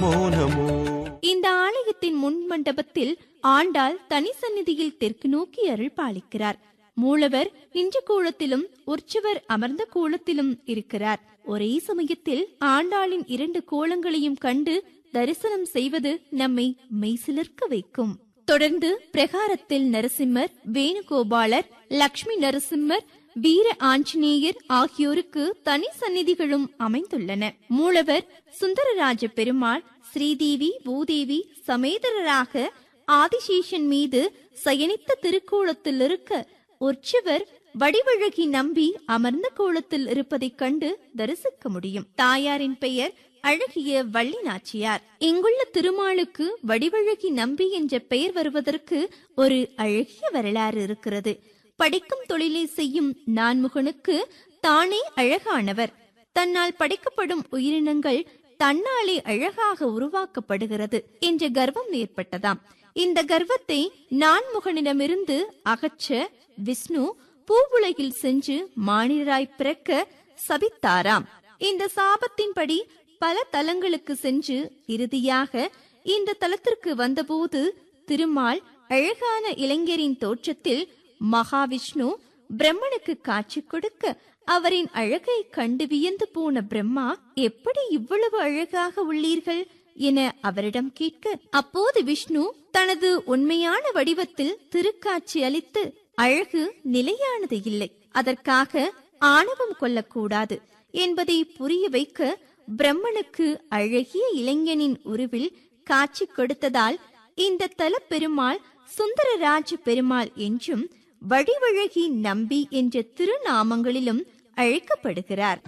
நமோ நமோ இந்த ஆலயத்தின் முன் மண்டபத்தில் ஆண்டாள் தனி சந்நிதியில் தெற்கு நோக்கி அருள் பாலிக்கிறார் மூலவர் நின்ற கோலத்திலும் உற்சவர் அமர்ந்த கோலத்திலும் இருக்கிறார் ஒரே சமயத்தில் ஆண்டாளின் இரண்டு கோலங்களையும் கண்டு தரிசனம் செய்வது நம்மை மெய்சிலிர்க்க வைக்கும் தொடர்ந்து பிரகாரத்தில் நரசிம்மர் வேணுகோபாலர் லக்ஷ்மி நரசிம்மர் வீர ஆஞ்சநேயர் ஆகியோருக்கு தனி சந்நிதிகளும் அமைந்துள்ளன மூலவர் சுந்தரராஜ பெருமாள் ஸ்ரீதேவி பூதேவி சமேதரராக ஆதிசேஷன் மீது சயனித்த திருக்கோலத்தில் இருக்க உற்சவர் வடிவழகி நம்பி அமர்ந்த கோலத்தில் இருப்பதைக் கண்டு தரிசிக்க முடியும் தாயாரின் பெயர் அழகிய வள்ளி நாச்சியார் இங்குள்ள திருமாலுக்கு வடிவழகி நம்பி என்ற பெயர் வருவதற்கு ஒரு அழகிய வரலாறு இருக்கிறது படிக்கும் தொழிலை செய்யும் நான்முகனுக்கு தானே அழகானவர் தன்னால் படைக்கப்படும் உயிரினங்கள் தன்னாலே அழகாக உருவாக்கப்படுகிறது என்ற கர்வம் ஏற்பட்டதாம் இந்த கர்வத்தை நான்முகனிடமிருந்து அகற்ற விஷ்ணு பூவுலகில் சென்று மானிடராய் பிறக்க சபித்தாராம் இந்த சாபத்தின்படி பல தலங்களுக்கு சென்று இறுதியாக இந்த தலத்திற்கு வந்தபோது திருமால் அழகான இளைஞரின் தோற்றத்தில் மகாவிஷ்ணு பிரம்மனுக்கு காட்சி கொடுக்க அவரின் அழகை கண்டு வியந்து போன பிரம்மா எப்படி இவ்வளவு அழகாக உள்ளீர்கள் என அவரிடம் கேட்க அப்போது விஷ்ணு தனது உண்மையான வடிவத்தில் திருக்காட்சி அளித்து அழகு நிலையானது இல்லை அதற்காக ஆணவம் கொள்ளக்கூடாது என்பதை புரிய வைக்க பிரம்மனுக்கு அழகிய இளைஞனின் உருவில் காட்சி கொடுத்ததால் இந்த தல பெருமாள் சுந்தரராஜ பெருமாள் என்றும் வடிவழகி நம்பி என்ற திருநாமங்களிலும் அழைக்கப்படுகிறார்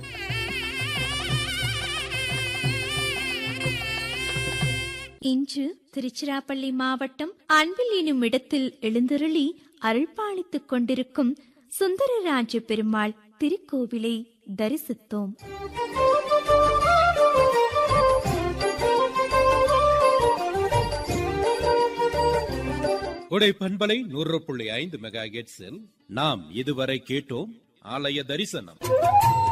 இன்று திருச்சிராப்பள்ளி மாவட்டம் அன்பில் எனும் இடத்தில் எழுந்தருளி அருள்பாலித்துக் கொண்டிருக்கும் சுந்தரராஜ பெருமாள் திருக்கோவிலை தரிசித்தோம் உடை பண்பலை நூறு புள்ளி ஐந்து மெகா நாம் இதுவரை கேட்டோம் ஆலய தரிசனம்